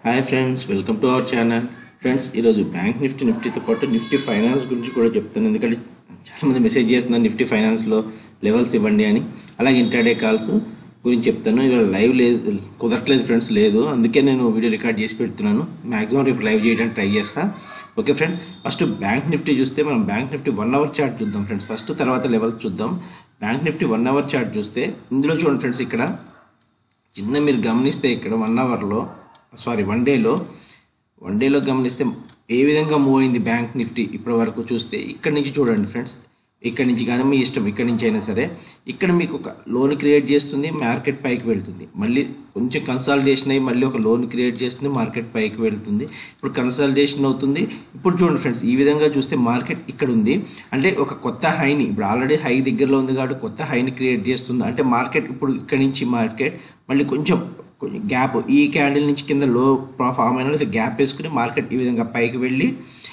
hi friends welcome to our channel friends ఈరోజు bank Nifty నిఫ్టీతో పాటు నిఫ్టీ ఫైనాన్స్ గురించి కూడా చెప్తాను ఎందుకంటే చాలామంది మెసేజ్ చేస్తున్నారు నిఫ్టీ ఫైనాన్స్లో లెవెల్స్ ఇవ్వండి అని అలాగే ఇంటర్డే కాల్స్ గురించి చెప్తాను ఇవాళ లైవ్ లేదు కుదరట్లేదు ఫ్రెండ్స్ లేదు అందుకే నేను వీడియో రికార్డ్ చేసి పెడుతున్నాను మ్యాక్సిమం రేపు లైవ్ చేయడానికి ట్రై చేస్తా okay friends first bank Nifty చూస్తే మనం bank Nifty one hour chart చూద్దాం ఫ్రెండ్స్ ఫస్ట్ తర్వాత లెవెల్స్ చూద్దాం bank Nifty one hour chart చూస్తే ఇందులో చూడండి ఫ్రెండ్స్ ఇక్కడ చిన్న మీరు గమనిస్తే ఇక్కడ వన్ అవర్లో సారీ వన్ డేలో వన్ డేలో గమనిస్తే ఏ విధంగా మూవ్ అయింది బ్యాంక్ నిఫ్టీ ఇప్పటి వరకు చూస్తే ఇక్కడ నుంచి చూడండి ఫ్రెండ్స్ ఇక్కడ నుంచి కానీ మీ ఇష్టం ఇక్కడ నుంచి అయినా సరే ఇక్కడ మీకు ఒక లోన్ క్రియేట్ చేస్తుంది మార్కెట్ పైకి వెళ్తుంది మళ్ళీ కొంచెం కన్సల్టేషన్ అయ్యి మళ్ళీ ఒక లోన్ క్రియేట్ చేస్తుంది మార్కెట్ పైకి వెళ్తుంది ఇప్పుడు కన్సల్టేషన్ అవుతుంది ఇప్పుడు చూడండి ఫ్రెండ్స్ ఈ విధంగా చూస్తే మార్కెట్ ఇక్కడ ఉంది అంటే ఒక కొత్త హైని ఇప్పుడు ఆల్రెడీ హై దగ్గరలో ఉంది కాబట్టి కొత్త హైని క్రియేట్ చేస్తుంది అంటే మార్కెట్ ఇప్పుడు ఇక్కడ నుంచి మార్కెట్ మళ్ళీ కొంచెం కొంచెం గ్యాప్ ఈ క్యాండిల్ నుంచి కింద లో ఫామ్ అయిన లేదా గ్యాప్ వేసుకుని మార్కెట్ ఈ విధంగా పైకి వెళ్ళి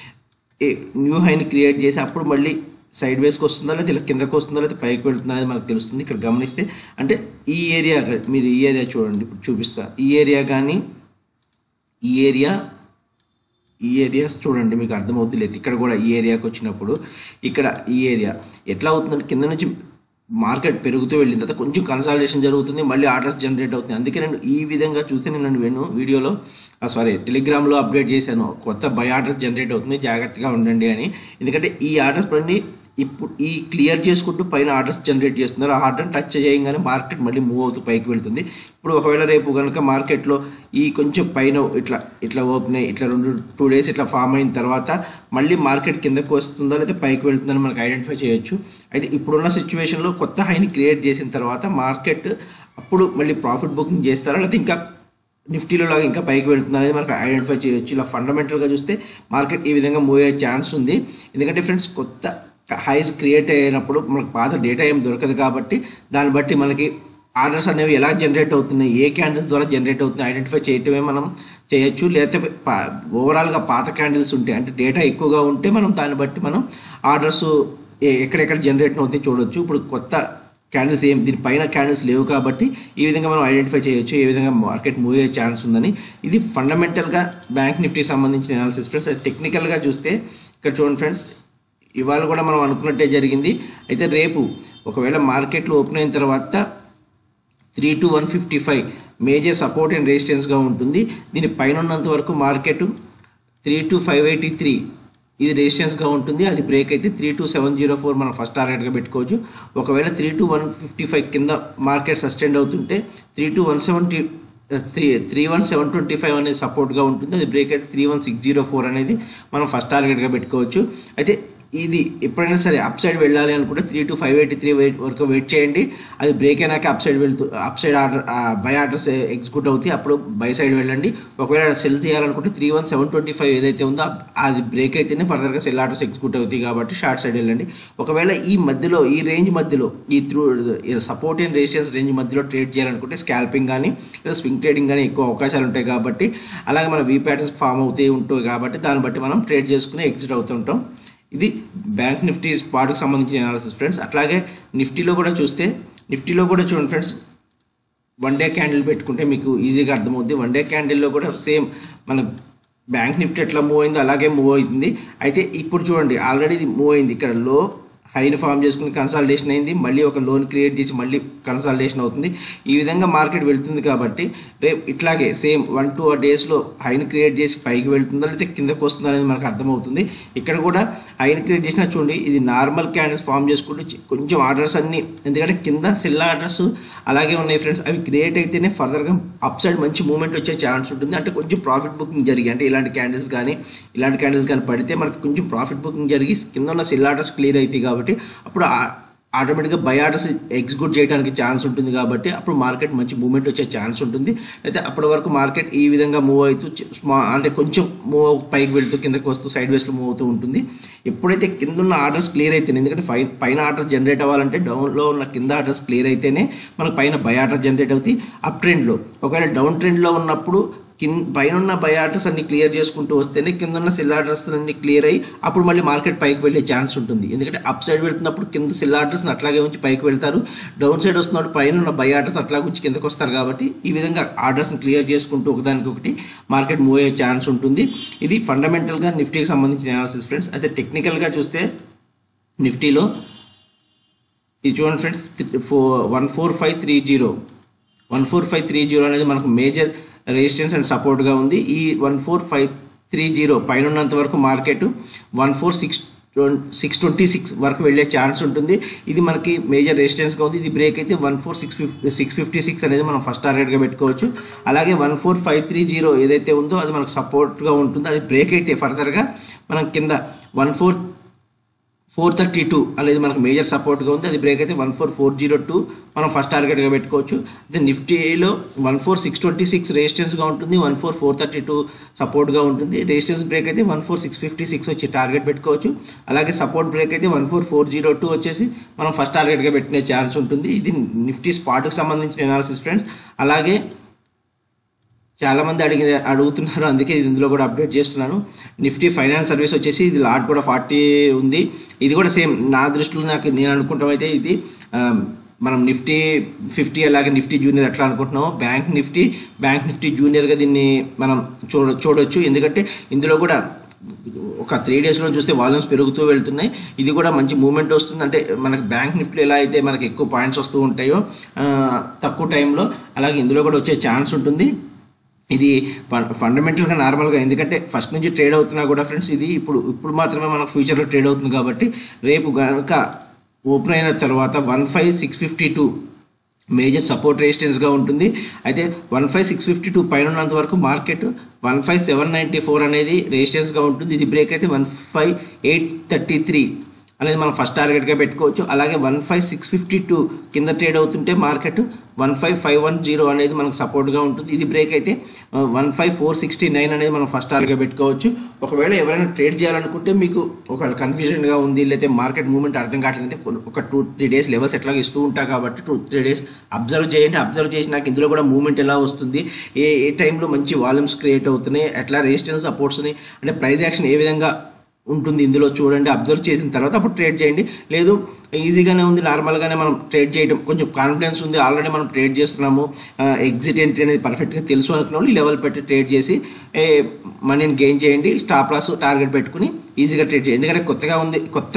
న్యూ హైని క్రియేట్ చేసి అప్పుడు మళ్ళీ సైడ్ వేస్కి వస్తుందా లేదా ఇలా కిందకు వస్తుందా లేదా పైకి వెళ్తుందా అనేది మనకు తెలుస్తుంది ఇక్కడ గమనిస్తే అంటే ఈ ఏరియా మీరు ఈ ఏరియా చూడండి ఇప్పుడు చూపిస్తా ఈ ఏరియా కానీ ఈ ఏరియా ఈ ఏరియాస్ చూడండి మీకు అర్థమవుతుంది లేదు ఇక్కడ కూడా ఈ ఏరియాకి వచ్చినప్పుడు ఇక్కడ ఈ ఏరియా ఎట్లా అవుతుందంటే కింద నుంచి మార్కెట్ పెరుగుతూ వెళ్ళిన తర్వాత కొంచెం కన్సల్టేషన్ జరుగుతుంది మళ్ళీ ఆర్డర్స్ జనరేట్ అవుతుంది అందుకే నేను ఈ విధంగా చూసి నేను నేను వీడియోలో సారీ టెలిగ్రామ్లో అప్డేట్ చేశాను కొత్త బై ఆర్డర్స్ జనరేట్ అవుతుంది జాగ్రత్తగా ఉండండి అని ఎందుకంటే ఈ ఆర్డర్స్ పడి ఇప్పుడు ఈ క్లియర్ చేసుకుంటూ పైన ఆర్డర్స్ జనరేట్ చేస్తున్నారు ఆ ఆర్డర్ టచ్ చేయగానే మార్కెట్ మళ్ళీ మూవ్ అవుతూ పైకి వెళ్తుంది ఇప్పుడు ఒకవేళ రేపు కనుక మార్కెట్లో ఈ కొంచెం పైన ఇట్లా ఇట్లా ఓపెన్ అయ్యి ఇట్లా రెండు టూ డేస్ ఇట్లా ఫామ్ అయిన తర్వాత మళ్ళీ మార్కెట్ కిందకు వస్తుందా లేదా పైకి వెళ్తుందని మనకు ఐడెంటిఫై చేయొచ్చు అయితే ఇప్పుడున్న సిచ్యువేషన్లో కొత్త హైని క్రియేట్ చేసిన తర్వాత మార్కెట్ అప్పుడు మళ్ళీ ప్రాఫిట్ బుకింగ్ చేస్తారా లేకపోతే ఇంకా నిఫ్టీలో లాగా ఇంకా పైకి వెళ్తుంది అనేది మనకు ఐడెంటిఫై చేయొచ్చు ఇలా ఫండమెంటల్గా చూస్తే మార్కెట్ ఈ విధంగా మూవ్ అయ్యే ఛాన్స్ ఉంది ఎందుకంటే ఫ్రెండ్స్ కొత్త హైస్ క్రియేట్ అయినప్పుడు మనకు పాత డేటా ఏం దొరకదు కాబట్టి దాన్ని బట్టి మనకి ఆర్డర్స్ అనేవి ఎలా జనరేట్ అవుతున్నాయి ఏ క్యాండిల్స్ ద్వారా జనరేట్ అవుతున్నాయి ఐడెంటిఫై చేయటమే మనం చేయొచ్చు లేకపోతే ఓవరాల్గా పాత క్యాండిల్స్ ఉంటాయి అంటే డేటా ఎక్కువగా ఉంటే మనం దాన్ని బట్టి మనం ఆర్డర్స్ ఎక్కడెక్కడ జనరేట్ అవుతాయి చూడొచ్చు ఇప్పుడు కొత్త క్యాండిల్స్ ఏం దీని పైన క్యాండిల్స్ లేవు కాబట్టి ఈ విధంగా మనం ఐడెంటిఫై చేయొచ్చు ఏ విధంగా మార్కెట్ మూవ్ అయ్యే ఛాన్స్ ఉందని ఇది ఫండమెంటల్గా బ్యాంక్ నిఫ్టీకి సంబంధించిన అనాలిసిస్ ఫ్రెండ్స్ అది టెక్నికల్గా చూస్తే ఇక్కడ చూడండి ఫ్రెండ్స్ ఇవాళ కూడా మనం అనుకున్నట్టే జరిగింది అయితే రేపు ఒకవేళ మార్కెట్లో ఓపెన్ అయిన తర్వాత three two one fifty five major support and రెసిస్టెన్స్గా ఉంటుంది దీని పైన ఉన్నంత వరకు market three two five eighty three ఇది రెసిస్టెన్స్గా ఉంటుంది అది బ్రేక్ అయితే three two seven zero four మనం ఫస్ట్ టార్గెట్గా పెట్టుకోవచ్చు ఒకవేళ three two one fifty five కింద మార్కెట్ సస్టెండ్ అవుతుంటే three two one seventy three three one seven twenty five అనేది సపోర్ట్గా ఉంటుంది అది బ్రేక్ అయితే three one six zero four అనేది మనం ఫస్ట్ టార్గెట్గా పెట్టుకోవచ్చు అయితే ఇది ఎప్పుడైనా సరే అప్ సైడ్ వెళ్ళాలి అనుకుంటే three two five eighty three wait వరకు వెయిట్ చేయండి అది బ్రేక్ అయినాక అప్ సైడ్ వెళ్తూ upside order buy orders execute అవుతాయి అప్పుడు బై సైడ్ వెళ్ళండి ఒకవేళ సెల్ చేయాలనుకుంటే three one seven twenty five ఏదైతే ఉందో అది బ్రేక్ అయితేనే ఫర్దర్గా సెల్ ఆర్డర్స్ ఎగ్జిక్యూట్ అవుతాయి కాబట్టి షార్ట్ సైడ్ వెళ్ళండి ఒకవేళ ఈ మధ్యలో ఈ రేంజ్ మధ్యలో ఈ through support and resistance range మధ్యలో ట్రేడ్ చేయాలనుకుంటే స్కాల్పింగ్ కానీ లేదా స్వింగ్ ట్రేడింగ్ కానీ ఎక్కువ అవకాశాలు ఉంటాయి కాబట్టి అలాగే మన వీ ప్యాటర్న్స్ ఫామ్ అవుతాయి ఉంటాయి కాబట్టి దాన్ని బట్టి మనం ట్రేడ్ చేసుకుని ఎగ్జిట్ అవుతుంటాం ఇది బ్యాంక్ నిఫ్టీ స్పాట్కి సంబంధించిన అనాలిసిస్ ఫ్రెండ్స్ అట్లాగే నిఫ్టీలో కూడా చూస్తే నిఫ్టీలో కూడా చూడండి ఫ్రెండ్స్ వన్ డే క్యాండిల్ పెట్టుకుంటే మీకు ఈజీగా అర్థమవుద్ది వన్ డే క్యాండిల్లో కూడా సేమ్ మన బ్యాంక్ నిఫ్టీ ఎట్లా మూవ్ అయిందో అలాగే మూవ్ అవుతుంది అయితే ఇప్పుడు చూడండి ఆల్రెడీ ఇది మూవ్ అయింది ఇక్కడ లో హైని ఫామ్ చేసుకుని కన్సల్టేషన్ అయింది మళ్ళీ ఒక లోన్ క్రియేట్ చేసి మళ్ళీ కన్సల్టేషన్ అవుతుంది ఈ విధంగా మార్కెట్ వెళ్తుంది కాబట్టి రేపు ఇట్లాగే సేమ్ వన్ టూ డేస్లో హైని క్రియేట్ చేసి పైకి వెళ్తుందా లేకపోతే కిందకు వస్తుందా అనేది మనకు అర్థమవుతుంది ఇక్కడ కూడా హైని క్రియేట్ చేసినా చూడండి ఇది నార్మల్ క్యాండిల్స్ ఫామ్ చేసుకుంటూ కొంచెం ఆర్డర్స్ అన్ని ఎందుకంటే కింద సెల్ ఆర్డర్స్ అలాగే ఉన్నాయి ఫ్రెండ్స్ అవి క్రియేట్ అయితేనే ఫర్దర్గా అప్ సైడ్ మంచి మూమెంట్ వచ్చే ఛాన్స్ ఉంటుంది అంటే కొంచెం ప్రాఫిట్ బుకింగ్ జరిగి అంటే ఇలాంటి క్యాండిల్స్ కానీ ఇలాంటి క్యాండిల్స్ కానీ పడితే మనకి కొంచెం ప్రాఫిట్ బుకింగ్ జరిగి కింద ఉన్న సెల్ ఆర్డర్స్ క్లియర్ అవుతాయి కాబట్టి అప్పుడు ఆటోమేటిక్గా బై ఆర్డర్స్ ఎగ్జిక్యూట్ చేయడానికి ఛాన్స్ ఉంటుంది కాబట్టి అప్పుడు మార్కెట్ మంచి మూవ్మెంట్ వచ్చే ఛాన్స్ ఉంటుంది అయితే అప్పటి వరకు మార్కెట్ ఈ విధంగా మూవ్ అవుతూ స్మా అంటే కొంచెం మూవ్ పైకి వెళ్తూ కిందకి వస్తూ సైడ్ వేస్లో మూవ్ అవుతూ ఉంటుంది ఎప్పుడైతే కింద ఉన్న ఆర్డర్స్ క్లియర్ అయితేనే ఎందుకంటే పై పైన ఆర్డర్స్ జనరేట్ అవ్వాలంటే డౌన్లో ఉన్న కింద ఆర్డర్స్ క్లియర్ అయితేనే మనకు పైన బై ఆర్డర్ జనరేట్ అవుతాయి అప్ ట్రెండ్లో ఒకవేళ డౌన్ ట్రెండ్లో ఉన్నప్పుడు కింద పైన ఉన్న బై ఆర్డర్స్ అన్ని క్లియర్ చేసుకుంటూ వస్తేనే కింద ఉన్న సెల్ ఆర్డర్స్ అన్ని క్లియర్ అయ్యి అప్పుడు మళ్ళీ మార్కెట్ పైకి వెళ్ళే ఛాన్స్ ఉంటుంది ఎందుకంటే అప్ సైడ్ వెళ్తున్నప్పుడు కింద సెల్ ఆర్డర్స్ని అట్లాగే ఉంచి పైకి వెళ్తారు డౌన్ సైడ్ వస్తున్నప్పుడు పైన ఉన్న బై ఆర్డర్స్ అట్లాగే ఉంచి కిందకు వస్తారు కాబట్టి ఈ విధంగా ఆర్డర్స్ని క్లియర్ చేసుకుంటూ ఒకదానికొకటి మార్కెట్ మూవ్ అయ్యే ఛాన్స్ ఉంటుంది ఇది ఫండమెంటల్గా నిఫ్టీకి సంబంధించిన అనాలిసిస్ ఫ్రెండ్స్ అయితే టెక్నికల్గా చూస్తే నిఫ్టీలో ఇది చూడండి friends four one four five three zero one four five three zero అనేది మనకు మేజర్ రెసిస్టెన్స్ అండ్ సపోర్ట్గా ఉంది ఈ one four five three zero పైన ఉన్నంత వరకు market one four six six twenty six వరకు వెళ్ళే ఛాన్స్ ఉంటుంది ఇది మనకి మేజర్ రెసిస్టెన్స్గా ఉంది ఇది బ్రేక్ అయితే one four six fifty six fifty six అనేది మనం ఫస్ట్ టార్గెట్గా పెట్టుకోవచ్చు అలాగే one four five three zero ఏదైతే ఉందో అది మనకు సపోర్ట్గా ఉంటుంది అది బ్రేక్ అయితే ఫర్దర్గా మనం కింద one four four thirty two అనేది మనకు మేజర్ సపోర్ట్గా ఉంది అది బ్రేక్ అయితే one four four zero two మనం ఫస్ట్ టార్గెట్గా పెట్టుకోవచ్చు అయితే నిఫ్టీలో one four six twenty six రెసిస్టెన్స్గా ఉంటుంది one four four thirty two సపోర్ట్గా ఉంటుంది రెసిస్టెన్స్ బ్రేక్ అయితే one four six fifty six వచ్చి టార్గెట్ పెట్టుకోవచ్చు అలాగే సపోర్ట్ బ్రేక్ అయితే one four four zero two వచ్చేసి మనం ఫస్ట్ టార్గెట్గా పెట్టిన ఛాన్స్ ఉంటుంది ఇది నిఫ్టీ స్పాట్కి సంబంధించిన ఎనాలిసిస్ ఫ్రెండ్స్ అలాగే చాలా మంది అడిగి అడుగుతున్నారు అందుకే ఇది ఇందులో కూడా అప్డేట్ చేస్తున్నాను నిఫ్టీ ఫైనాన్స్ సర్వీస్ వచ్చేసి ఇది లాట్ కూడా ఫార్టీ ఉంది ఇది కూడా సేమ్ నా దృష్టిలో నాకు నేను అనుకుంటాం అయితే ఇది ఆ, మనం నిఫ్టీ ఫిఫ్టీ అలాగే నిఫ్టీ జూనియర్ ఎట్లా అనుకుంటున్నామో బ్యాంక్ నిఫ్టీ బ్యాంక్ నిఫ్టీ జూనియర్గా దీన్ని మనం చూడ చూడొచ్చు ఎందుకంటే ఇందులో కూడా ఒక త్రీ డేస్లో చూస్తే వాల్యూమ్స్ పెరుగుతూ వెళ్తున్నాయి ఇది కూడా మంచి మూమెంట్ వస్తుంది అంటే మనకి బ్యాంక్ నిఫ్టీలో ఎలా అయితే మనకి ఎక్కువ పాయింట్స్ వస్తూ ఉంటాయో ఆ, తక్కువ టైంలో అలాగే ఇందులో కూడా వచ్చే ఛాన్స్ ఉంటుంది ఇది ఫ- ఫండమెంటల్గా నార్మల్గా ఎందుకంటే ఫస్ట్ నుంచి ట్రేడ్ అవుతున్నా కూడా ఫ్రెండ్స్ ఇది ఇప్పుడు ఇప్పుడు మాత్రమే మనకు ఫ్యూచర్లో ట్రేడ్ అవుతుంది కాబట్టి రేపు కనుక ఓపెన్ అయిన తర్వాత one five six fifty two major support రెసిస్టెన్స్గా ఉంటుంది అయితే one five six fifty two పైన ఉన్నంత వరకు market one five seven ninety four అనేది రెసిస్టెన్స్గా ఉంటుంది ఇది బ్రేక్ అయితే one five eight thirty three అనేది మనం ఫస్ట్ టార్గెట్గా పెట్టుకోవచ్చు అలాగే one five six fifty two కింద ట్రేడ్ అవుతుంటే market one five five one zero అనేది మనకు సపోర్ట్గా ఉంటుంది ఇది బ్రేక్ అయితే one five four sixty nine అనేది మనం ఫస్ట్ టార్గెట్గా పెట్టుకోవచ్చు ఒకవేళ ఎవరైనా ట్రేడ్ చేయాలనుకుంటే మీకు ఒకవేళ కన్ఫ్యూజన్గా ఉంది లేకపోతే మార్కెట్ మూవ్మెంట్ అర్థం కావట్లేదంటే కొన్ని- ఒక టూ త్రీ డేస్ లెవెల్స్ ఎట్లా ఇస్తూ ఉంటాయి కాబట్టి టూ త్రీ డేస్ అబ్జర్వ్ చేయండి అబ్జర్వ్ చేసినాక ఇందులో కూడా మూవ్మెంట్ ఎలా వస్తుంది ఏ ఏ టైంలో మంచి వాల్యూమ్స్ క్రియేట్ అవుతున్నాయి ఎట్లా రెసిస్టెన్స్ సపోర్ట్స్ని అంటే ప్రైస్ యాక్షన్ ఏ విధంగా ఉంటుంది ఇందులో చూడండి అబ్జర్వ్ చేసిన తర్వాత అప్పుడు ట్రేడ్ చేయండి లేదు ఈజీగానే ఉంది నార్మల్గానే మనం ట్రేడ్ చేయడం కొంచెం కాన్ఫిడెన్స్ ఉంది ఆల్రెడీ మనం ట్రేడ్ చేస్తున్నాము ఎగ్జిట్ ఎంట్రీ అనేది పర్ఫెక్ట్గా తెలుసు అనుకున్న వాళ్ళు ఈ లెవెల్ పెట్టి ట్రేడ్ చేసి ఏ, మనీని గెయిన్ చేయండి స్టాప్ లాస్ టార్గెట్ పెట్టుకుని ఈజీగా ట్రేడ్ చేయండి ఎందుకంటే కొత్తగా ఉంది కొత్త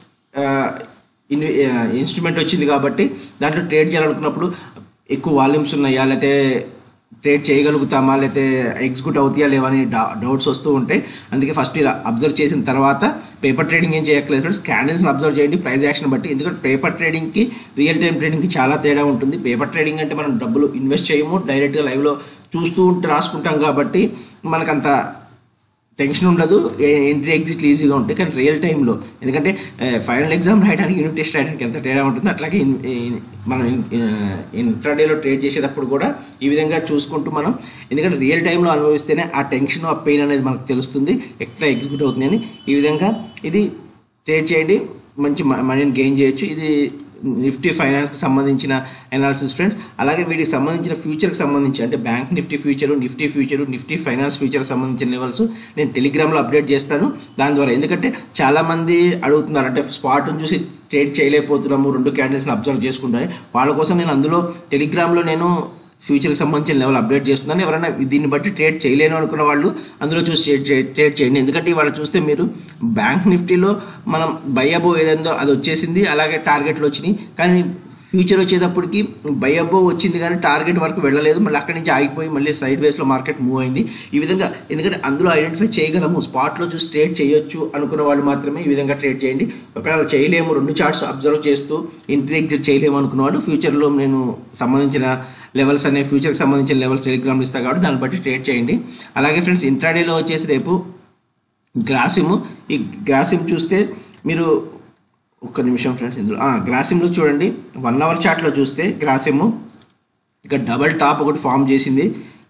ఇన్స్ట్రుమెంట్ వచ్చింది కాబట్టి దాంట్లో ట్రేడ్ చేయాలనుకున్నప్పుడు ఎక్కువ వాల్యూమ్స్ ఉన్నాయా లేకపోతే ట్రేడ్ చేయగలుగుతామా లేకపోతే ఎగ్జిక్యూట్ అవుతాయా లేవా అని డౌట్స్ వస్తూ ఉంటాయి అందుకే ఫస్ట్ ఇలా అబ్జర్వ్ చేసిన తర్వాత పేపర్ ట్రేడింగ్ ఏం చేయట్లేదు ఫ్రెండ్స్ క్యాండిల్స్ని అబ్జర్వ్ చేయండి ప్రైస్ యాక్షన్ బట్టి ఎందుకంటే పేపర్ ట్రేడింగ్కి రియల్ టైం ట్రేడింగ్కి చాలా తేడా ఉంటుంది పేపర్ ట్రేడింగ్ అంటే మనం డబ్బులు ఇన్వెస్ట్ చేయము డైరెక్ట్గా లైవ్లో చూస్తూ ఉంటే రాసుకుంటాం కాబట్టి మనకంత టెన్షన్ ఉండదు ఎంట్రీ ఎగ్జిట్లు ఈజీగా ఉంటాయి కానీ రియల్ టైంలో ఎందుకంటే ఫైనల్ ఎగ్జామ్ రాయడానికి యూనిట్ టెస్ట్ రాయడానికి ఎంత తేడా ఉంటుందో అట్లాగే ఇన్- ఇన్- మనం ఇంట్రాడేలో ట్రేడ్ చేసేటప్పుడు కూడా ఈ విధంగా చూసుకుంటూ మనం ఎందుకంటే రియల్ టైంలో అనుభవిస్తేనే ఆ టెన్షన్ ఆ పెయిన్ అనేది మనకు తెలుస్తుంది ఎట్లా ఎగ్జిక్యూట్ అవుతుంది అని ఈ విధంగా ఇది ట్రేడ్ చేయండి మంచి మ- మనీని గెయిన్ చేయొచ్చు ఇది నిఫ్టీ ఫైనాన్స్కి సంబంధించిన అనాలిసిస్ ఫ్రెండ్స్ అలాగే వీటికి సంబంధించిన ఫ్యూచర్కి సంబంధించి అంటే bank Nifty future Nifty future Nifty finance ఫ్యూచర్కి సంబంధించిన లెవెల్స్ నేను టెలిగ్రామ్లో అప్డేట్ చేస్తాను దాని ద్వారా ఎందుకంటే చాలామంది అడుగుతున్నారు అంటే స్పాట్ని చూసి ట్రేడ్ చేయలేకపోతున్నాము రెండు క్యాండిల్స్ని అబ్జర్వ్ చేసుకుంటాను వాళ్ళ కోసం నేను అందులో టెలిగ్రామ్లో నేను ఫ్యూచర్కి సంబంధించిన లెవెల్ అప్డేట్ చేస్తున్నాను ఎవరైనా దీన్ని బట్టి ట్రేడ్ చేయలేను అనుకున్న వాళ్ళు అందులో చూసి ట్రేడ్ చే- ట్రేడ్ చేయండి ఎందుకంటే ఇవాళ చూస్తే మీరు బ్యాంక్ నిఫ్టీలో మనం బయ్యబో ఏదందో అది వచ్చేసింది అలాగే టార్గెట్లు వచ్చినాయి కానీ ఫ్యూచర్ వచ్చేటప్పటికి బయ్యబో వచ్చింది కానీ టార్గెట్ వరకు వెళ్ళలేదు మళ్ళీ అక్కడి నుంచి ఆగిపోయి మళ్ళీ సైడ్ వేస్లో మార్కెట్ మూవ్ అయింది ఈ విధంగా ఎందుకంటే అందులో ఐడెంటిఫై చేయగలము స్పాట్లో చూసి ట్రేడ్ చేయొచ్చు అనుకున్న వాళ్ళు మాత్రమే ఈ విధంగా ట్రేడ్ చేయండి ఒకవేళ చేయలేము రెండు చార్ట్స్ అబ్జర్వ్ చేస్తూ ఎంట్రీ ఎగ్జిట్ చేయలేము అనుకున్న వాళ్ళు ఫ్యూచర్లో నేను సంబంధించిన లెవెల్స్ అనే ఫ్యూచర్కి సంబంధించిన లెవెల్స్ టెలిగ్రామ్లో ఇస్తా కాబట్టి దాన్ని బట్టి ట్రేడ్ చేయండి అలాగే ఫ్రెండ్స్ ఇంట్రాడేలో వచ్చేసి రేపు గ్రాసిమ్ ఈ గ్రాసిమ్ చూస్తే మీరు ఒక్క నిమిషం ఫ్రెండ్స్ ఇందులో ఆ, గ్రాసిమ్లో చూడండి వన్ అవర్ చార్ట్లో చూస్తే గ్రాసిమ్ ఇక్కడ డబల్ టాప్ ఒకటి ఫామ్ చేసింది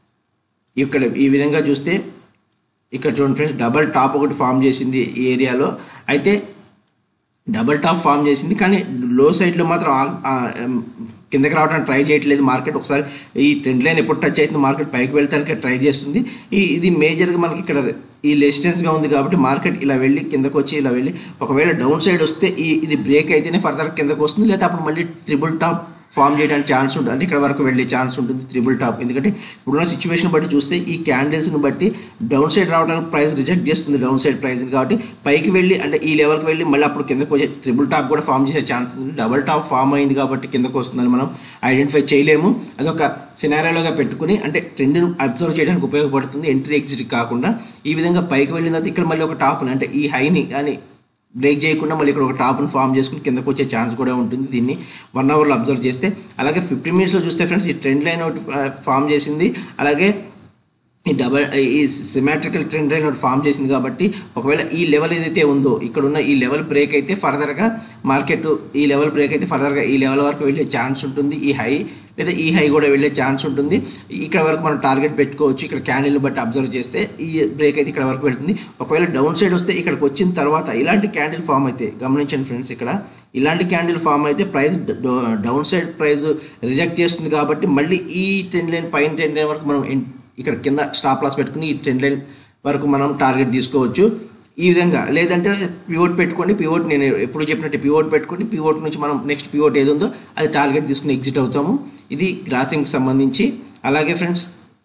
ఇక్కడ ఈ విధంగా చూస్తే ఇక్కడ చూడండి ఫ్రెండ్స్ డబల్ టాప్ ఒకటి ఫామ్ చేసింది ఈ ఏరియాలో అయితే డబల్ టాప్ ఫామ్ చేసింది కానీ లో సైడ్లో మాత్రం ఆ- ఆ, ఎం, కిందకి రావడానికి ట్రై చేయట్లేదు మార్కెట్ ఒకసారి ఈ ట్రెండ్ లైన్ ఎప్పుడు టచ్ అవుతుంది మార్కెట్ పైకి వెళ్తానికి ట్రై చేస్తుంది ఈ ఇది మేజర్గా మనకి ఇక్కడ ఈ రెసిస్టెన్స్గా ఉంది కాబట్టి మార్కెట్ ఇలా వెళ్ళి కిందకు వచ్చి ఇలా వెళ్ళి ఒకవేళ డౌన్ సైడ్ వస్తే ఈ ఇది బ్రేక్ అయితేనే ఫర్దర్ కిందకు వస్తుంది లేదా అప్పుడు మళ్ళీ త్రిబుల్ టాప్ ఫామ్ చేయడానికి ఛాన్స్ ఉంటుంది అంటే ఇక్కడ వరకు వెళ్ళే ఛాన్స్ ఉంటుంది త్రిబుల్ టాప్ ఎందుకంటే ఇప్పుడున్న సిచ్యువేషన్ బట్టి చూస్తే ఈ క్యాండిల్స్ని బట్టి డౌన్ సైడ్ రావడానికి ప్రైస్ రిజెక్ట్ చేస్తుంది డౌన్ సైడ్ ప్రైస్ కాబట్టి పైకి వెళ్ళి అంటే ఈ లెవెల్కి వెళ్ళి మళ్ళీ అప్పుడు కిందకు వచ్చే త్రిబుల్ టాప్ కూడా ఫామ్ చేసే ఛాన్స్ ఉంది డబుల్ టాప్ ఫామ్ అయింది కాబట్టి కిందకు వస్తుందని మనం ఐడెంటిఫై చేయలేము అదొక సినారియోగా పెట్టుకుని అంటే ట్రెండ్ని అబ్జర్వ్ చేయడానికి ఉపయోగపడుతుంది ఎంట్రీ ఎగ్జిట్ కాకుండా ఈ విధంగా పైకి వెళ్ళిన తర్వాత ఇక్కడ మళ్ళీ ఒక టాప్ని అంటే ఈ హైని కానీ బ్రేక్ చేయకుండా మళ్ళీ ఇక్కడ ఒక టాప్ను ఫామ్ చేసుకుని కిందకు వచ్చే ఛాన్స్ కూడా ఉంటుంది దీన్ని వన్ అవర్లో అబ్జర్వ్ చేస్తే అలాగే ఫిఫ్టీన్ మినిట్స్లో చూస్తే ఫ్రెండ్స్ ఈ ట్రెండ్ లైన్ ఒకటి ఫామ్ చేసింది అలాగే ఈ డబల్ ఈ సిమాట్రికల్ ట్రెండ్ లైన్ ఒకటి ఫామ్ చేసింది కాబట్టి ఒకవేళ ఈ లెవెల్ ఏదైతే ఉందో ఇక్కడ ఉన్న ఈ లెవెల్ బ్రేక్ అయితే ఫర్దర్గా మార్కెట్ ఈ లెవెల్ బ్రేక్ అయితే ఫర్దర్గా ఈ లెవెల్ వరకు వెళ్ళే ఛాన్స్ ఉంటుంది ఈ హై లేదా ఈ హై కూడా వెళ్ళే ఛాన్స్ ఉంటుంది ఇక్కడ వరకు మనం టార్గెట్ పెట్టుకోవచ్చు ఇక్కడ క్యాండిల్ని బట్టి అబ్జర్వ్ చేస్తే ఈ బ్రేక్ అయితే ఇక్కడ వరకు వెళ్తుంది ఒకవేళ డౌన్ సైడ్ వస్తే ఇక్కడికి వచ్చిన తర్వాత ఇలాంటి క్యాండిల్ ఫామ్ అయితే గమనించండి ఫ్రెండ్స్ ఇక్కడ ఇలాంటి క్యాండిల్ ఫామ్ అయితే price downside price reject చేస్తుంది కాబట్టి మళ్ళీ ఈ ట్రెండ్ లైన్ పైన ట్రెండ్ లైన్ వరకు మనం ఎన్- ఇక్కడ కింద స్టాప్ లాస్ పెట్టుకుని ఈ ట్రెండ్ లైన్ వరకు మనం టార్గెట్ తీసుకోవచ్చు ఈ విధంగా లేదంటే పివోట్ పెట్టుకోండి పివోట్ నేను ఎప్పుడు చెప్పినట్టు పివోట్ పెట్టుకోండి పివోట్ నుంచి మనం నెక్స్ట్ పివోట్ ఏది ఉందో అది టార్గెట్ తీసుకుని ఎగ్జిట్ అవుతాము ఇది గ్రాసింగ్కి సంబంధించి అలాగే ఫ్రెండ్స్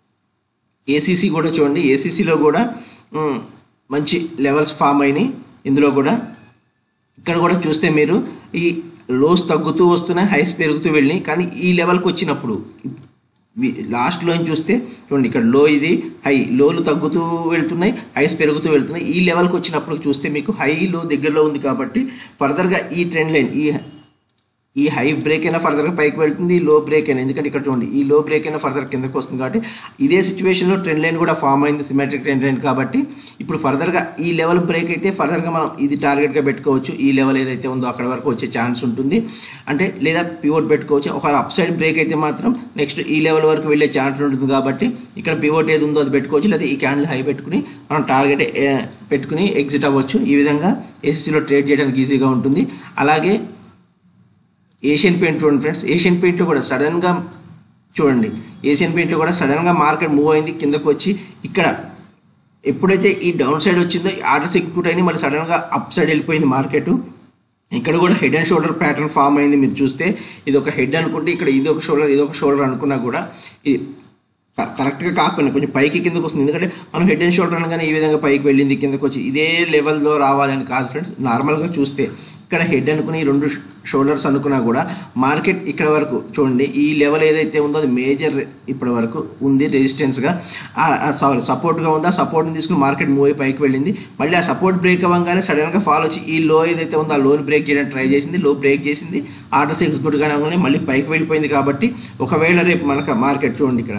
ఏసీసీ కూడా చూడండి ఏసీసీలో కూడా మ్, మంచి లెవెల్స్ ఫామ్ అయినాయి ఇందులో కూడా ఇక్కడ కూడా చూస్తే మీరు ఈ లోస్ తగ్గుతూ వస్తున్నాయి హైస్ పెరుగుతూ వెళ్ళినాయి కానీ ఈ లెవెల్కి వచ్చినప్పుడు లాస్ట్లో చూస్తే చూడండి ఇక్కడ లో ఇది హై లోలు తగ్గుతూ వెళ్తున్నాయి హైస్ పెరుగుతూ వెళ్తున్నాయి ఈ లెవెల్కి వచ్చినప్పుడు చూస్తే మీకు హై లో దగ్గరలో ఉంది కాబట్టి ఫర్దర్గా ఈ ట్రెండ్ లైన్ ఈ ఈ హై బ్రేక్ అయినా ఫర్దర్గా పైకి వెళ్తుంది లో బ్రేక్ అయినా ఎందుకంటే ఇక్కడ చూడండి ఈ లో బ్రేక్ అయినా ఫర్దర్ కిందకు వస్తుంది కాబట్టి ఇదే సిచ్యువేషన్లో ట్రెండ్ లైన్ కూడా ఫామ్ అయింది సిమెట్రిక్ ట్రెండ్ లైన్ కాబట్టి ఇప్పుడు ఫర్దర్గా ఈ లెవెల్ బ్రేక్ అయితే ఫర్దర్గా మనం ఇది టార్గెట్గా పెట్టుకోవచ్చు ఈ లెవెల్ ఏదైతే ఉందో అక్కడ వరకు వచ్చే ఛాన్స్ ఉంటుంది అంటే లేదా పివోట్ పెట్టుకోవచ్చు ఒకవేళ అప్ సైడ్ బ్రేక్ అయితే మాత్రం నెక్స్ట్ ఈ లెవెల్ వరకు వెళ్ళే ఛాన్స్ ఉంటుంది కాబట్టి ఇక్కడ పివోట్ ఏది ఉందో అది పెట్టుకోవచ్చు లేదా ఈ క్యాండిల్ హై పెట్టుకుని మనం టార్గెట్ ఏ, పెట్టుకుని ఎగ్జిట్ అవ్వచ్చు ఈ విధంగా ఏసీసీలో ట్రేడ్ చేయడానికి ఈజీగా ఉంటుంది అలాగే ఏషియన్ పెయింట్ చూడండి ఫ్రెండ్స్ ఏషియన్ పెయింట్లో కూడా సడన్గా చూడండి ఏషియన్ పెయింట్లో కూడా సడన్గా మార్కెట్ మూవ్ అయింది కిందకు వచ్చి ఇక్కడ ఎప్పుడైతే ఈ డౌన్ సైడ్ వచ్చిందో ఆర్డర్స్ ఎగ్జిక్యూట్ అయింది మళ్ళీ సడన్గా అప్ సైడ్ వెళ్ళిపోయింది మార్కెట్ ఇక్కడ కూడా head and shoulder pattern form అయింది మీరు చూస్తే ఇది ఒక హెడ్ అనుకుంటే ఇక్కడ ఇది ఒక షోల్డర్ ఇది ఒక షోల్డర్ అనుకున్నా కూడా ఇది క- కరెక్ట్గా కాకపోయినా కొంచెం పైకి కిందకు వస్తుంది ఎందుకంటే మనం హెడ్ అండ్ షోల్డర్ అనగానే ఈ విధంగా పైకి వెళ్ళింది కిందకు వచ్చి ఇదే లెవెల్లో రావాలని కాదు ఫ్రెండ్స్ నార్మల్గా చూస్తే ఇక్కడ హెడ్ అనుకుని ఈ రెండు షోల్డర్స్ అనుకున్నా కూడా మార్కెట్ ఇక్కడ వరకు చూడండి ఈ లెవెల్ ఏదైతే ఉందో అది మేజర్ ఇప్పటి వరకు ఉంది రెసిస్టెన్స్గా సారీ సపోర్ట్గా ఉందా సపోర్ట్ని తీసుకుని మార్కెట్ మూవ్ అయి పైకి వెళ్ళింది మళ్ళీ ఆ సపోర్ట్ బ్రేక్ అవ్వగానే సడన్గా ఫాల్ వచ్చి ఈ లో ఏదైతే ఉందో ఆ లోని బ్రేక్ చేయడానికి ట్రై చేసింది లో బ్రేక్ చేసింది ఆర్డర్స్ ఎగ్జిక్యూట్ కానీ మళ్ళీ పైకి వెళ్ళిపోయింది కాబట్టి ఒకవేళ రేపు మనకు మార్కెట్ చూడండి ఇక్కడ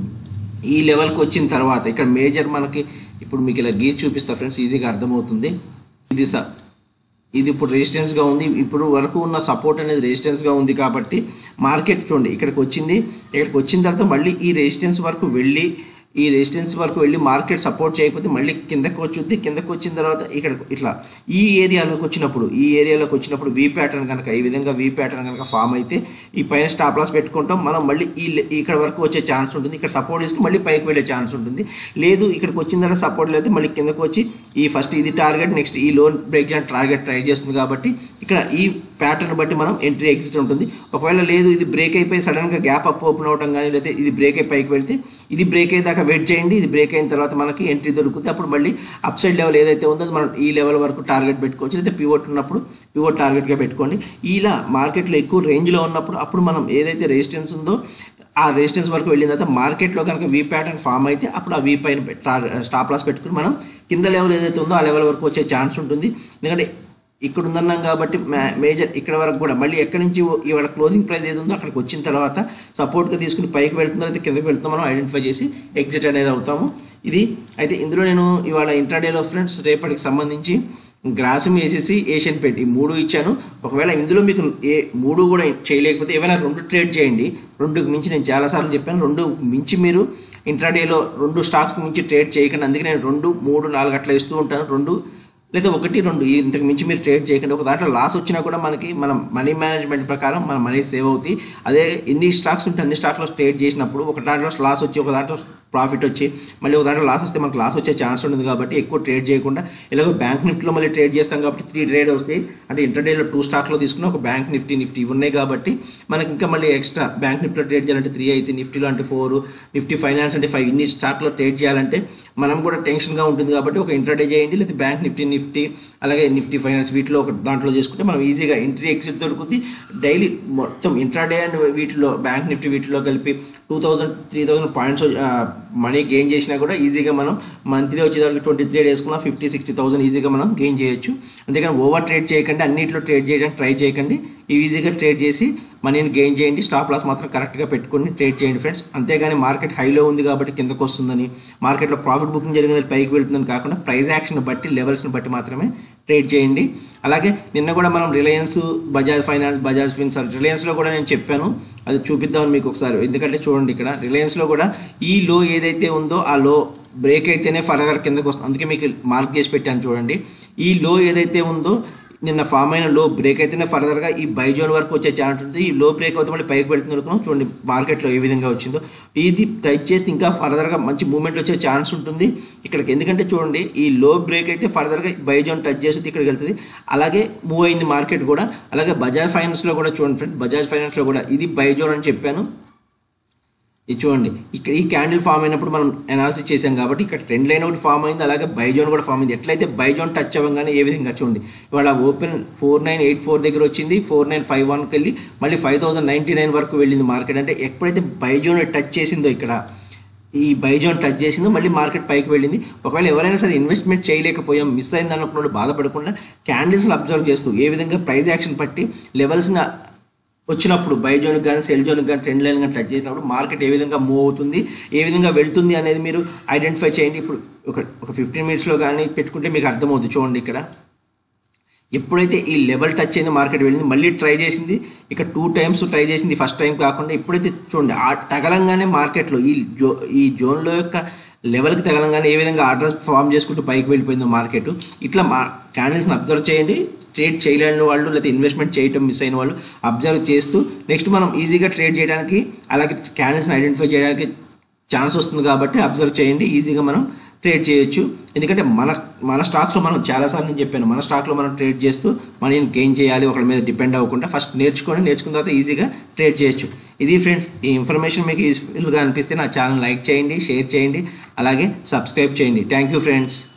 ఈ లెవెల్కి వచ్చిన తర్వాత ఇక్కడ మేజర్ మనకి ఇప్పుడు మీకు ఇలా గీసి చూపిస్తా ఫ్రెండ్స్ ఈజీగా అర్థమవుతుంది ఇది స ఇది ఇప్పుడు రెసిస్టెన్స్గా ఉంది ఇప్పుడు వరకు ఉన్న సపోర్ట్ అనేది రెసిస్టెన్స్గా ఉంది కాబట్టి మార్కెట్ చూడండి ఇక్కడికి వచ్చింది ఇక్కడికి వచ్చిన తర్వాత మళ్ళీ ఈ రెసిస్టెన్స్ వరకు వెళ్ళి ఈ రెసిస్టెన్స్ వరకు వెళ్ళి మార్కెట్ సపోర్ట్ చేయకపోతే మళ్ళీ కిందకు వచ్చుద్ది కిందకు వచ్చిన తర్వాత ఇక్కడ ఇట్లా ఈ ఏరియాలోకి వచ్చినప్పుడు ఈ ఏరియాలోకి వచ్చినప్పుడు వీ ప్యాటర్న్ కనుక ఈ విధంగా వీ ప్యాటర్న్ కనుక ఫామ్ అయితే ఈ పైన స్టాప్ లాస్ పెట్టుకుంటాం మనం మళ్ళీ ఈ లె- ఇక్కడ వరకు వచ్చే ఛాన్స్ ఉంటుంది ఇక్కడ సపోర్ట్ ఇస్తే మళ్ళీ పైకి వెళ్ళే ఛాన్స్ ఉంటుంది లేదు ఇక్కడికి వచ్చిన తర్వాత సపోర్ట్ లేదు మళ్ళీ కిందకు వచ్చి ఈ ఫస్ట్ ఇది టార్గెట్ నెక్స్ట్ ఈ లోన్ బ్రేక్ చేయడానికి టార్గెట్ ట్రై చేస్తుంది కాబట్టి ఇక్కడ ఈ ప్యాటర్న్ బట్టి మనం ఎంట్రీ ఎగ్జిట్ ఉంటుంది ఒకవేళ లేదు ఇది బ్రేక్ అయిపోయి సడన్గా గ్యాప్ అప్ ఓపెన్ అవడం కానీ లేకపోతే ఇది బ్రేక్ అయి పైకి వెళ్తే ఇది బ్రేక్ అయ్యేదాకా వెయిట్ చేయండి ఇది బ్రేక్ అయిన తర్వాత మనకి ఎంట్రీ దొరుకుతుంది అప్పుడు మళ్ళీ అప్ సైడ్ లెవెల్ ఏదైతే ఉందో అది మనం ఈ లెవెల్ వరకు టార్గెట్ పెట్టుకోవచ్చు లేదా పివోట్ ఉన్నప్పుడు పివోట్ టార్గెట్గా పెట్టుకోండి ఇలా మార్కెట్లో ఎక్కువ రేంజ్లో ఉన్నప్పుడు అప్పుడు మనం ఏదైతే రెసిస్టెన్స్ ఉందో ఆ రెసిస్టెన్స్ వరకు వెళ్ళిన తర్వాత మార్కెట్లో కనుక వీ ప్యాటర్న్ ఫామ్ అయితే అప్పుడు ఆ వీ పైన స్టాప్ లాస్ పెట్టుకుని మనం కింద లెవెల్ ఏదైతే ఉందో ఆ లెవెల్ వరకు వచ్చే ఛాన్స్ ఉంటుంది ఎందుకంటే ఇక్కడ ఉందన్నాం కాబట్టి మే- మేజర్ ఇక్కడ వరకు కూడా మళ్ళీ ఎక్కడి నుంచి ఇవాళ క్లోజింగ్ ప్రైస్ ఏది ఉందో అక్కడికి వచ్చిన తర్వాత సపోర్ట్గా తీసుకుని పైకి వెళ్తుందో అయితే కిందకి వెళ్తుందో మనం ఐడెంటిఫై చేసి ఎగ్జిట్ అనేది అవుతాము ఇది అయితే ఇందులో నేను ఇవాళ ఇంట్రాడేలో ఫ్రెండ్స్ రేపటికి సంబంధించి గ్రాసిమ్ ఏసీసీ ఏషియన్ పెయింట్ ఈ మూడు ఇచ్చాను ఒకవేళ ఇందులో మీకు ఏ మూడు కూడా చేయలేకపోతే ఏమైనా రెండు ట్రేడ్ చేయండి రెండుకు మించి నేను చాలాసార్లు చెప్పాను రెండు మించి మీరు ఇంట్రాడేలో రెండు స్టాక్స్ మించి ట్రేడ్ చేయకండి అందుకే నేను రెండు మూడు నాలుగు అట్లా ఇస్తూ ఉంటాను రెండు లేదా ఒకటి రెండు ఈ ఇంతకు మించి మీరు ట్రేడ్ చేయకండి ఒక దాంట్లో లాస్ వచ్చినా కూడా మనకి మనం మనీ మేనేజ్మెంట్ ప్రకారం మన మనీ సేవ్ అవుతాయి అదే ఎన్ని స్టాక్స్ ఉంటే అన్ని స్టాక్లో ట్రేడ్ చేసినప్పుడు ఒక దాంట్లో లాస్ వచ్చి ఒక దాంట్లో ప్రాఫిట్ వచ్చి మళ్ళీ ఒక దాంట్లో లాస్ వస్తే మనకు లాస్ వచ్చే ఛాన్స్ ఉంటుంది కాబట్టి ఎక్కువ ట్రేడ్ చేయకుండా ఇలాగో బ్యాంక్ నిఫ్టీలో మళ్ళీ ట్రేడ్ చేస్తాం కాబట్టి త్రీ ట్రేడ్ వస్తాయి అంటే ఇంటర్డేలో టూ స్టాక్లో తీసుకున్న ఒక బ్యాంక్ నిఫ్టీ నిఫ్టీ ఇవి ఉన్నాయి కాబట్టి మనకి ఇంకా మళ్ళీ ఎక్స్ట్రా బ్యాంక్ నిఫ్టీలో ట్రేడ్ చేయాలంటే త్రీ అయితే నిఫ్టీలో అంటే ఫోర్ నిఫ్టీ ఫైనాన్స్ అంటే ఫైవ్ ఇన్ని స్టాక్లో ట్రేడ్ చేయాలంటే మనం కూడా టెన్షన్గా ఉంటుంది కాబట్టి ఒక ఇంటర్డే చేయండి లేదా బ్యాంక్ నిఫ్టీ నిఫ్టీ అలాగే నిఫ్టీ ఫైనాన్స్ వీటిలో ఒక దాంట్లో చేసుకుంటే మనం ఈజీగా ఎంట్రీ ఎగ్జిట్ దొరుకుతుంది డైలీ మొత్తం ఇంట్రాడే అండ్ వీటిలో బ్యాంక్ నిఫ్టీ వీటిలో కలిపి two thousand three thousand points money gain చేసినా కూడా ఈజీగా మనం మంత్లీ వచ్చేదానికి ట్వంటీ త్రీ వేసుకున్నా ఫిఫ్టీ సిక్స్టీ థౌసండ్ ఈజీగా మనం గెయిన్ చేయొచ్చు అంతేకాని ఓవర్ ట్రేడ్ చేయకండి అన్నింటిలో ట్రేడ్ చేయడానికి ట్రై చేయకండి ఈజీగా ట్రేడ్ చేసి మనీని గెయిన్ చేయండి స్టాప్ లాస్ మాత్రం కరెక్ట్గా పెట్టుకొని ట్రేడ్ చేయండి ఫ్రెండ్స్ అంతేగాని మార్కెట్ హైలో ఉంది కాబట్టి కిందకు వస్తుందని మార్కెట్లో ప్రాఫిట్ బుకింగ్ జరిగిందని పైకి వెళ్తుందని కాకుండా ప్రైస్ యాక్షన్ బట్టి లెవెల్స్ని బట్టి మాత్రమే ట్రేడ్ చేయండి అలాగే నిన్న కూడా మనం Reliance Bajaj finance Bajaj fins రిలయన్స్లో కూడా నేను చెప్పాను అది చూపిద్దామని మీకు ఒకసారి ఎందుకంటే చూడండి ఇక్కడ రిలయన్స్లో కూడా ఈ లో ఏదైతే ఉందో ఆ లో బ్రేక్ అయితేనే ఫర్దర్ కిందకు వస్తుంది అందుకే మీకు మార్క్ చేసి పెట్టాను చూడండి ఈ లో ఏదైతే ఉందో నిన్న ఫామ్ అయిన లో బ్రేక్ అయితేనే ఫర్దర్గా ఈ బైజోన్ వరకు వచ్చే ఛాన్స్ ఉంటుంది ఈ లో బ్రేక్ అవుతే మళ్ళీ పైకి వెళ్తుంది అనుకున్నాం చూడండి మార్కెట్లో ఏ విధంగా వచ్చిందో ఇది టచ్ చేస్తే ఇంకా ఫర్దర్గా మంచి మూమెంట్ వచ్చే ఛాన్స్ ఉంటుంది ఇక్కడికి ఎందుకంటే చూడండి ఈ లో బ్రేక్ అయితే ఫర్దర్గా బైజోన్ టచ్ చేస్తుంది ఇక్కడికి వెళ్తుంది అలాగే మూవ్ అయింది మార్కెట్ కూడా అలాగే బజాజ్ ఫైనాన్స్లో కూడా చూడండి ఫ్రెండ్ బజాజ్ ఫైనాన్స్లో కూడా ఇది బైజోన్ అని చెప్పాను ఇది చూడండి ఇక్కడ ఈ క్యాండిల్ ఫామ్ అయినప్పుడు మనం అనాలిసిస్ చేసాం కాబట్టి ఇక్కడ ట్రెండ్ లైన్ ఒకటి ఫామ్ అయింది అలాగే బైజోన్ కూడా ఫామ్ అయింది ఎట్లయితే బైజోన్ టచ్ అవ్వగానే ఏ విధంగా చూడండి ఇవాళ open four nine eight four దగ్గర వచ్చింది ఫోర్ నైన్ ఫైవ్ వన్కి వెళ్ళి మళ్ళీ ఫైవ్ థౌసండ్ నైంటీ నైన్ వరకు వెళ్ళింది మార్కెట్ అంటే ఎప్పుడైతే బైజోన్ టచ్ చేసిందో ఇక్కడ ఈ బైజోన్ టచ్ చేసిందో మళ్ళీ మార్కెట్ పైకి వెళ్ళింది ఒకవేళ ఎవరైనా సరే ఇన్వెస్ట్మెంట్ చేయలేకపోయాం మిస్ అయింది అనుకున్నప్పుడు బాధపడకుండా క్యాండిల్స్ని అబ్జర్వ్ చేస్తూ ఏ విధంగా ప్రైస్ యాక్షన్ పట్టి లెవెల్స్ని వచ్చినప్పుడు బై జోన్కి కానీ సెల్ జోన్కి కానీ ట్రెండ్ లైన్ కానీ టచ్ చేసినప్పుడు మార్కెట్ ఏ విధంగా మూవ్ అవుతుంది ఏ విధంగా వెళ్తుంది అనేది మీరు ఐడెంటిఫై చేయండి ఇప్పుడు ఒక ఒక ఫిఫ్టీన్ మినిట్స్లో కానీ పెట్టుకుంటే మీకు అర్థమవుతుంది చూడండి ఇక్కడ ఎప్పుడైతే ఈ లెవెల్ టచ్ అయింది మార్కెట్ వెళ్ళింది మళ్ళీ ట్రై చేసింది ఇక టూ టైమ్స్ ట్రై చేసింది ఫస్ట్ టైం కాకుండా ఇప్పుడైతే చూడండి ఆ తగలంగానే మార్కెట్లో ఈ జో ఈ జోన్లో యొక్క లెవెల్కి తగలంగానే ఏ విధంగా ఆర్డర్స్ ఫామ్ చేసుకుంటూ పైకి వెళ్ళిపోయిందో మార్కెట్ ఇట్లా మా క్యాండిల్స్ని అబ్జర్వ్ చేయండి ట్రేడ్ చేయలేని వాళ్ళు లేకపోతే ఇన్వెస్ట్మెంట్ చేయటం మిస్ అయిన వాళ్ళు అబ్జర్వ్ చేస్తూ నెక్స్ట్ మనం ఈజీగా ట్రేడ్ చేయడానికి అలాగే క్యాండిల్స్ని ఐడెంటిఫై చేయడానికి ఛాన్స్ వస్తుంది కాబట్టి అబ్జర్వ్ చేయండి ఈజీగా మనం ట్రేడ్ చేయొచ్చు ఎందుకంటే మన మన స్టాక్స్లో మనం చాలాసార్లు నేను చెప్పాను మన స్టాక్లో మనం ట్రేడ్ చేస్తూ మనీని గెయిన్ చేయాలి ఒకరి మీద డిపెండ్ అవ్వకుండా ఫస్ట్ నేర్చుకొని నేర్చుకున్న తర్వాత ఈజీగా ట్రేడ్ చేయొచ్చు ఇది ఫ్రెండ్స్ ఈ ఇన్ఫర్మేషన్ మీకు యూస్ఫుల్గా అనిపిస్తే నా ఛానల్ లైక్ చేయండి షేర్ చేయండి అలాగే సబ్స్క్రైబ్ చేయండి థ్యాంక్ యూ ఫ్రెండ్స్